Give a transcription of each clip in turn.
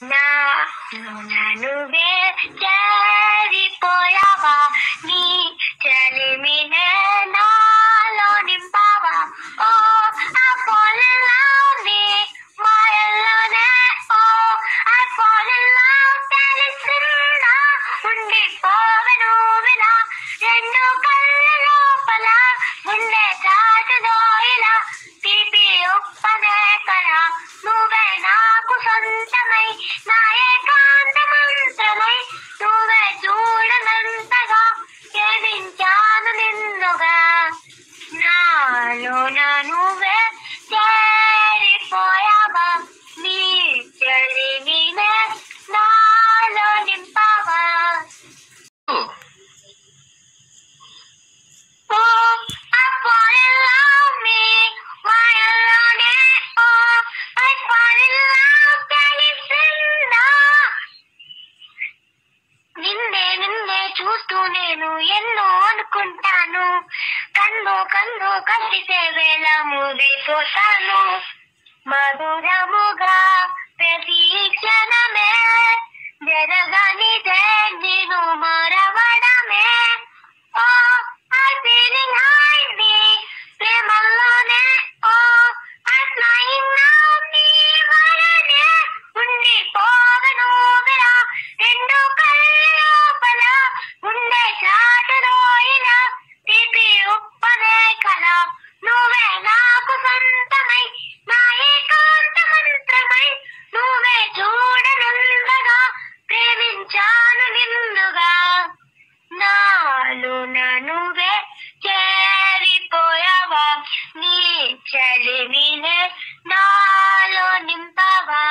నా నువ్వే చేరిపోయావా నీ చలిమినే నాలో నింపావా ఓ ఆ పొలలోని మాయల్లోనే ఓ ఆ పొలలో తెలిసిందా ఉండిపోవెను వినా రెండు కళ్ళ లోపల ఉండే చాటులో ఇలా తీపి ఉప్పనే కదా నువ్వే నాకు సొంతమై నా ఏకాంత మంత్రమై నువ్వే చూడనంతగా ప్రేమించాను నిన్నుగా నాలోన నువ్వే చేరిపోయావా నీ చెలిమినే నాలో నింపావా Oh, I fall in love me, మాయల్లోనే oh, I fall in love తెలిసిందా నిన్నే నిన్నే చూస్తూ నేను ఎన్నో అనుకుంటాను కన్ను కన్ను కలిసే వేళ ముగిపోతాను మధురముగా ప్రతి క్షణమే జరగనిదే నేను మరవడమే ఓ ఐ ఫీలింగ్ హై మీ ప్రేమలోనే ఓ ఐ ఫ్లయింగ్ నౌ నీ వరనే ఉండిపోవను విరా రెండు కళ్ళ లోపల ఉండే చాటులో ఇలా తీపి ఉప్పనే కల నువ్వే నాకు సొంతమై నా ఏకాంత మంత్రమై నువ్వే చూడనుండగా ప్రేమించాను నిన్నుగా నాలున నువ్వే చేరిపోయావా నీ చలిమినే నాలో నింపావా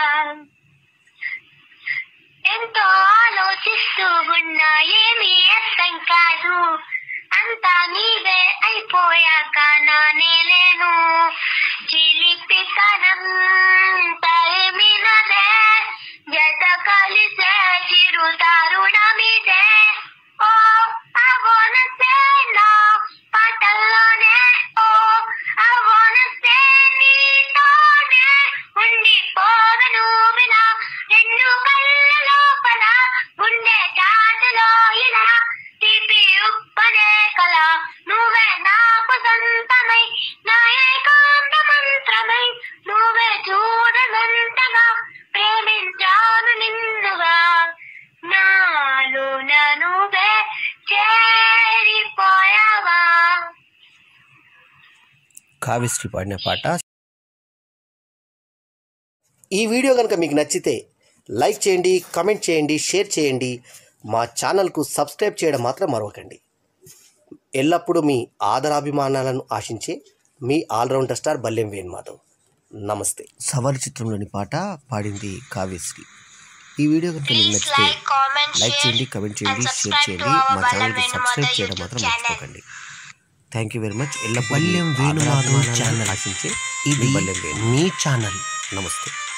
ఎంతో ఆలోచిస్తూ ఉన్నా ఏమీ అర్థం కాదు అంతా నీవే అయిపోయాక నానే లేను చిలిపితనం తరిమినదే జత కలిసే చిరు తరుణమిదే ఓ I wanna say no పాటల్లోనే oh I wanna say నీతోనే ఉండిపోవను వినా రెండు కళ్ళ లోపల ఉండే చాటులో ఇలా తీపి ఉప్పనే కల నువ్వే నాకు సొంతమై నా ఏకాంత మంత్రమై నువ్వే చూడనంతగా ప్రేమించాను నిన్నుగా నాలున నువ్వే చేరిపోయావా కావ్యశ్రీ పాడిన పాట ఈ వీడియో కనుక మీకు నచ్చితే లైక్ చేయండి కమెంట్ చేయండి షేర్ చేయండి మా ఛానల్కు సబ్స్క్రైబ్ చేయడం మాత్రం మరవకండి ఎల్లప్పుడూ మీ ఆదరాభిమానాలను ఆశించే మీ ఆల్రౌండర్ స్టార్ బల్లెం వేణు మాధవ్ నమస్తే సవర్ చిత్రంలోని పాట పాడింది కావ్యశ్రీ ఈ వీడియో కనుక మీకు Please నచ్చితే like, comment, లైక్ share చేయండి కమెంట్ చేయండి and షేర్ subscribe చేయండి to our మా ఛానల్కి Ballam సబ్స్క్రైబ్ Venumada చేయడం మాత్రం YouTube channel. మర్చిపోకండి థ్యాంక్ యూ వెరీ మచ్ ఎల్లప్పుడూ మీ బల్లెం వేణుమాధవ్ ఆదరాభిమానాలను ఛానల్. ఆశించే ఇది మీ బల్లెం వేణు మీ ఛానల్ నమస్తే